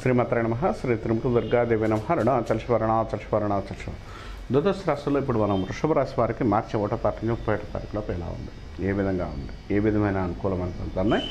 శ్రీమాత్రే నమ శ్రీ తిరుమల దుర్గాదేవి నమ అరుణాచల్ శివ అరుణాచల్ శివ అరుణాచల్ శివ ద్వాదశ రాశుల్లో ఇప్పుడు మనం వృషభ రాశి వారికి మార్చి ఒకటో తారీఖు ముప్పై ఒకటో తారీఖులోపు ఎలా ఉంది ఏ విధంగా ఉంది ఏ విధమైన అనుకూలమైన ఫలితాలు ఉన్నాయి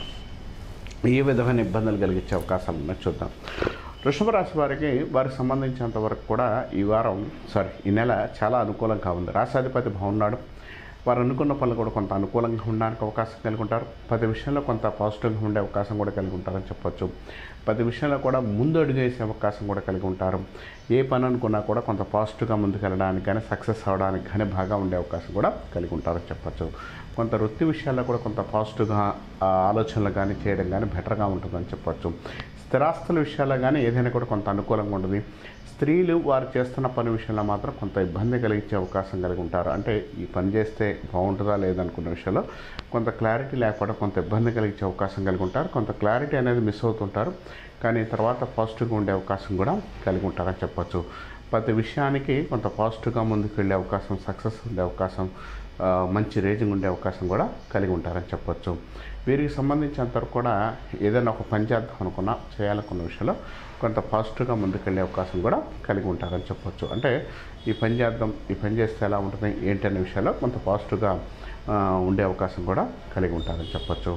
ఏ విధమైన ఇబ్బందులు కలిగించే అవకాశాలు ఉన్నాయి చూద్దాం వృషభ రాశి వారికి వారికి సంబంధించినంత వరకు కూడా ఈ వారం సారీ ఈ నెల చాలా అనుకూలంగా ఉంది రాశాధిపతి బాగున్నాడు వారు అనుకున్న పనులు కూడా కొంత అనుకూలంగా ఉండడానికి అవకాశం కలిగి ఉంటారు ప్రతి విషయంలో కొంత పాజిటివ్గా ఉండే అవకాశం కూడా కలిగి ఉంటారని చెప్పొచ్చు ప్రతి విషయంలో కూడా ముందు అడుగు వేసే అవకాశం కూడా కలిగి ఉంటారు ఏ పని అనుకున్నా కూడా కొంత పాజిటివ్గా ముందుకెళ్ళడానికి కానీ సక్సెస్ అవ్వడానికి కానీ బాగా ఉండే అవకాశం కూడా కలిగి ఉంటారని చెప్పొచ్చు కొంత వృత్తి విషయాల్లో కూడా కొంత పాజిటివ్గా ఆ, ఆలోచనలు కానీ చేయడం కానీ బెటర్గా ఉంటుందని చెప్పొచ్చు స్థిరాస్తుల విషయాల్లో కానీ ఏదైనా కూడా కొంత అనుకూలంగా ఉంటుంది స్త్రీలు వారు చేస్తున్న పని విషయంలో మాత్రం కొంత ఇబ్బంది కలిగించే అవకాశం కలిగి ఉంటారు అంటే ఈ పని చేస్తే బాగుంటుందా లేదనుకున్న విషయంలో కొంత క్లారిటీ లేకపోవడం కొంత ఇబ్బంది కలిగించే అవకాశం కలిగి ఉంటారు కొంత క్లారిటీ అనేది మిస్ అవుతుంటారు కానీ తర్వాత పాజిటివ్గా ఉండే అవకాశం కూడా కలిగి ఉంటారని చెప్పొచ్చు ప్రతి విషయానికి కొంత పాజిటివ్గా ముందుకు వెళ్ళే అవకాశం సక్సెస్ ఉండే అవకాశం ఆ, మంచి రేజింగ్ ఉండే అవకాశం కూడా కలిగి ఉంటారని చెప్పొచ్చు వీరికి సంబంధించినంతవరకు కూడా ఏదైనా ఒక పని చేద్దాం అనుకున్నా చేయాలనుకున్న విషయంలో కొంత పాజిటివ్గా ముందుకెళ్ళే అవకాశం కూడా కలిగి ఉంటారని చెప్పొచ్చు అంటే ఈ పని చేద్దాం ఈ పని చేస్తే ఎలా ఉంటుంది ఏంటి అనే విషయాల్లో కొంత పాజిటివ్గా ఆ, ఉండే అవకాశం కూడా కలిగి ఉంటారని చెప్పొచ్చు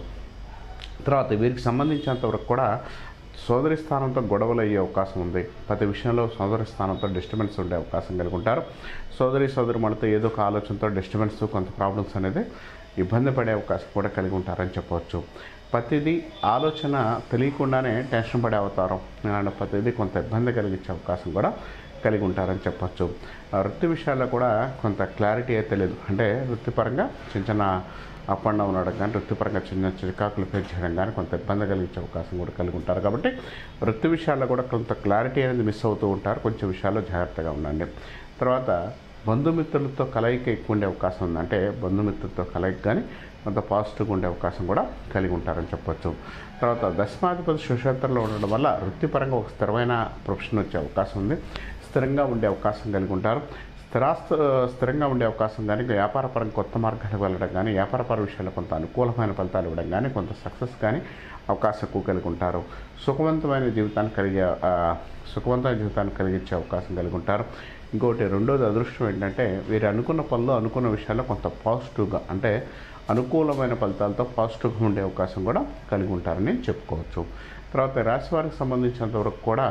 తర్వాత వీరికి సంబంధించినంత వరకు కూడా సోదరి స్థానంతో గొడవలు అయ్యే అవకాశం ఉంది ప్రతి విషయంలో సోదరి స్థానంతో డిస్టర్బెన్స్ ఉండే అవకాశం కలిగి ఉంటారు సోదరి సోదరి మనతో ఏదో ఒక ఆలోచనతో డిస్టర్బెన్స్ కొంత ప్రాబ్లమ్స్ అనేది ఇబ్బంది పడే అవకాశం కూడా కలిగి ఉంటారని చెప్పవచ్చు ప్రతిదీ ఆలోచన తెలియకుండానే టెన్షన్ పడే అవతారం ఇలాంటి ప్రతిదీ కొంత ఇబ్బంది కలిగించే అవకాశం కూడా కలిగి ఉంటారని చెప్పొచ్చు ఆ వృత్తి విషయాల్లో కూడా కొంత క్లారిటీ అయితే లేదు అంటే వృత్తిపరంగా చిన్న చిన్న అప్ అండ్ డౌన్ అవడం కానీ వృత్తిపరంగా చిన్న చికాకులు పెంచడం కానీ కొంత ఇబ్బంది కలిగించే అవకాశం కూడా కలిగి ఉంటారు కాబట్టి వృత్తి విషయాల్లో కూడా కొంత క్లారిటీ అనేది మిస్ అవుతూ ఉంటారు కొంచెం విషయాల్లో జాగ్రత్తగా ఉండండి తర్వాత బంధుమిత్రులతో కలయిక ఎక్కువ ఉండే అవకాశం ఉంది అంటే బంధుమిత్రులతో కలయిక కానీ కొంత పాజిటివ్గా ఉండే అవకాశం కూడా కలిగి ఉంటారని చెప్పొచ్చు తర్వాత దశమాధిపతి సుక్షేత్రంలో ఉండడం వల్ల వృత్తిపరంగా ఒక స్థిరమైన ప్రొఫెషన్ వచ్చే అవకాశం ఉంది స్థిరంగా ఉండే అవకాశం కలిగి ఉంటారు స్థిరాస్త స్థిరంగా ఉండే అవకాశం కానీ వ్యాపారపరంగా కొత్త మార్గాలకు వెళ్ళడం కానీ వ్యాపారపర విషయాల్లో కొంత అనుకూలమైన ఫలితాలు ఇవ్వడం కానీ కొంత సక్సెస్ కానీ అవకాశం ఎక్కువ కలిగి ఉంటారు సుఖవంతమైన జీవితాన్ని కలిగే ఆ, సుఖవంతమైన జీవితాన్ని కలిగించే అవకాశం కలిగి ఉంటారు ఇంకోటి రెండోది అదృష్టం ఏంటంటే వీరు అనుకున్న పనులు అనుకున్న విషయాల్లో కొంత పాజిటివ్గా అంటే అనుకూలమైన ఫలితాలతో పాజిటివ్గా ఉండే అవకాశం కూడా కలిగి ఉంటారని చెప్పుకోవచ్చు తర్వాత రాశి వారికి సంబంధించినంత వరకు కూడా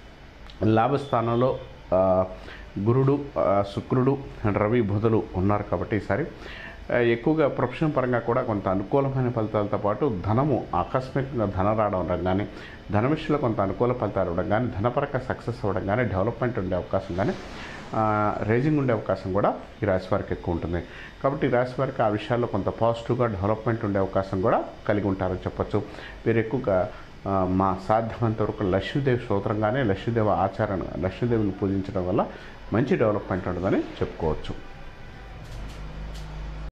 లాభస్థానంలో ఆ, గురుడు ఆ, శుక్రుడు రవి బుధులు ఉన్నారు కాబట్టి ఈసారి ఆ, ఎక్కువగా ప్రొఫెషన్ పరంగా కూడా కొంత అనుకూలమైన ఫలితాలతో పాటు ధనము ఆకస్మికంగా ధన రావడం కానీ ధన విషయంలో కొంత అనుకూల ఫలితాలు ఇవ్వడం కానీ ధనపరంగా సక్సెస్ అవ్వడం కానీ డెవలప్మెంట్ ఉండే అవకాశం కానీ ఆ, రేజింగ్ ఉండే అవకాశం కూడా ఈ రాశి వారికి ఎక్కువ ఉంటుంది కాబట్టి ఈ రాశి వారికి ఆ విషయాల్లో కొంత పాజిటివ్గా డెవలప్మెంట్ ఉండే అవకాశం కూడా కలిగి ఉంటారని చెప్పొచ్చు వీరు ఎక్కువగా ఆ, మా సాధ్యమైనంత వరకు లక్ష్మీదేవి స్తోత్రంగానే లక్ష్మీదేవి ఆచారణ లక్ష్మీదేవిని పూజించడం వల్ల మంచి డెవలప్మెంట్ ఉంటుందని చెప్పుకోవచ్చు